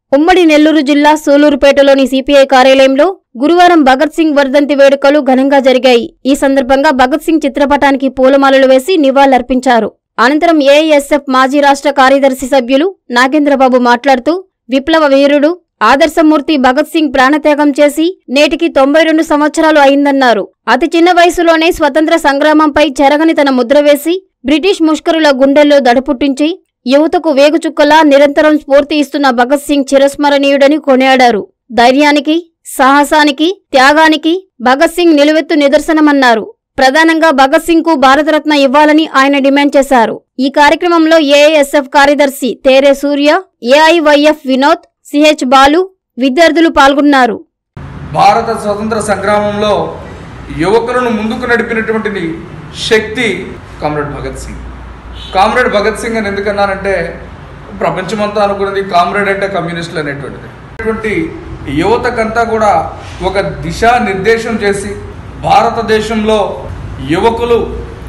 ఉమ్మడి నెల్లూరు జిల్లా సూలూరుపేటలోని సిపిఐ కార్యాలయంలో గురువారం భగత్ సింగ్ వర్ధంతి వేడుకలు ఘనంగా జరిగాయి ఈ సందర్భంగా భగత్ సింగ్ చిత్రపటానికి పూలమాలలు వేసి నివాళులర్పించారు అనంతరం ఏఐఎస్ఎఫ్ మాజీ రాష్ట్ర కార్యదర్శి సభ్యులు నాగేంద్రబాబు మాట్లాడుతూ విప్లవ వీరుడు ఆదర్శమూర్తి భగత్ సింగ్ ప్రాణత్యాగం చేసి నేటికి తొంభై రెండు సంవత్సరాలు అయిందన్నారు అతి చిన్న వయసులోనే స్వతంత్ర సంగ్రామంపై చెరగని తన ముద్ర వేసి బ్రిటిష్ ముష్కరుల గుండెల్లో దడపుట్టించి యువతకు వేగుచుక్కలా నిరంతరం స్ఫూర్తి ఇస్తున్న భగత్ సింగ్ చిరస్మరణీయుడని కొనియాడారు ధైర్యానికి సాహసానికి త్యాగానికి భగత్ సింగ్ నిలువెత్తు నిదర్శనమన్నారు ప్రధానంగా భగత్ సింగ్ కు భారతరత్న ఇవ్వాలని ఆయన డిమాండ్ చేశారు ఈ కార్యక్రమంలో ఏఐఎస్ఎఫ్ కార్యదర్శి తేరే సూర్య ఏఐవైఎఫ్ వినోద్ సిహెచ్ బాలు విద్యార్థులు పాల్గొన్నారు భారత స్వతంత్ర సంగ్రామంలో యువకులను ముందుకు నడిపినటువంటి శక్తి కామ్రేడ్ భగత్ సింగ్ కామ్రేడ్ భగత్ సింగ్ అని ఎందుకన్నానంటే ప్రపంచమంతా అనుకున్నది కామ్రేడ్ అంటే కమ్యూనిస్టులు అనేటువంటిది అటువంటి యువతకంతా కూడా ఒక దిశా నిర్దేశం చేసి భారతదేశంలో యువకులు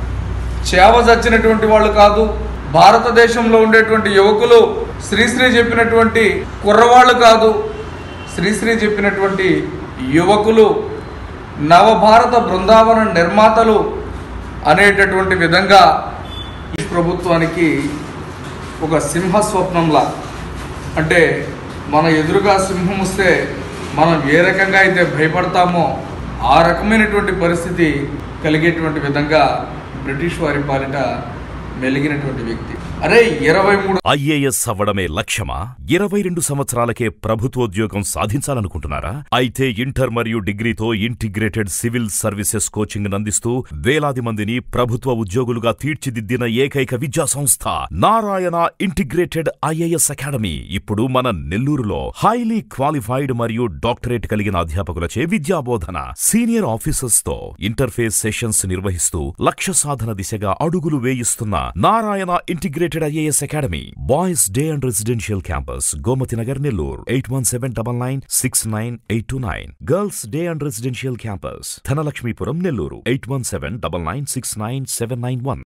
చేవ చచ్చినటువంటి వాళ్ళు కాదు భారతదేశంలో ఉండేటువంటి యువకులు శ్రీశ్రీ చెప్పినటువంటి కుర్రవాళ్ళు కాదు శ్రీశ్రీ చెప్పినటువంటి యువకులు నవభారత బృందావన నిర్మాతలు అనేటటువంటి విధంగా ఈ ప్రభుత్వానికి ఒక సింహ స్వప్నంలా అంటే మన ఎదురుగా సింహం వస్తే మనం ఏ రకంగా అయితే భయపడతామో ఆ రకమైనటువంటి పరిస్థితి కలిగేటువంటి విధంగా బ్రిటిష్ వారి పాలిట మెలిగినటువంటి వ్యక్తి అరే ఇరవై మూడు ఐఏఎస్ అవ్వడమే లక్ష్యమా ఇరవై రెండు సంవత్సరాలకే ప్రభుత్వోద్యోగం సాధించాలనుకుంటున్నారా అయితే ఇంటర్ మరియు డిగ్రీతో ఇంటిగ్రేటెడ్ సివిల్ సర్వీసెస్ కోచింగ్ అందిస్తూ వేలాది మందిని ప్రభుత్వ ఉద్యోగులుగా తీర్చిదిద్దిన ఏకైక విద్యా సంస్థ నారాయణ ఇంటిగ్రేటెడ్ ఐఏఎస్ అకాడమీ ఇప్పుడు మన నెల్లూరులో హైలీ క్వాలిఫైడ్ మరియు డాక్టరేట్ కలిగిన అధ్యాపకులచే విద్యాబోధన సీనియర్ ఆఫీసర్స్ తో ఇంటర్ఫేస్ సెషన్స్ నిర్వహిస్తూ లక్ష్య సాధన దిశగా అడుగులు వేయిస్తున్న Narayana integrated IAS academy boys day and residential campus Gomathi Nagar Nellore eight one seven double nine six nine eight two nine girls day and residential campus Dhanalakshmipuram Nellore eight one seven double nine six nine seven nine one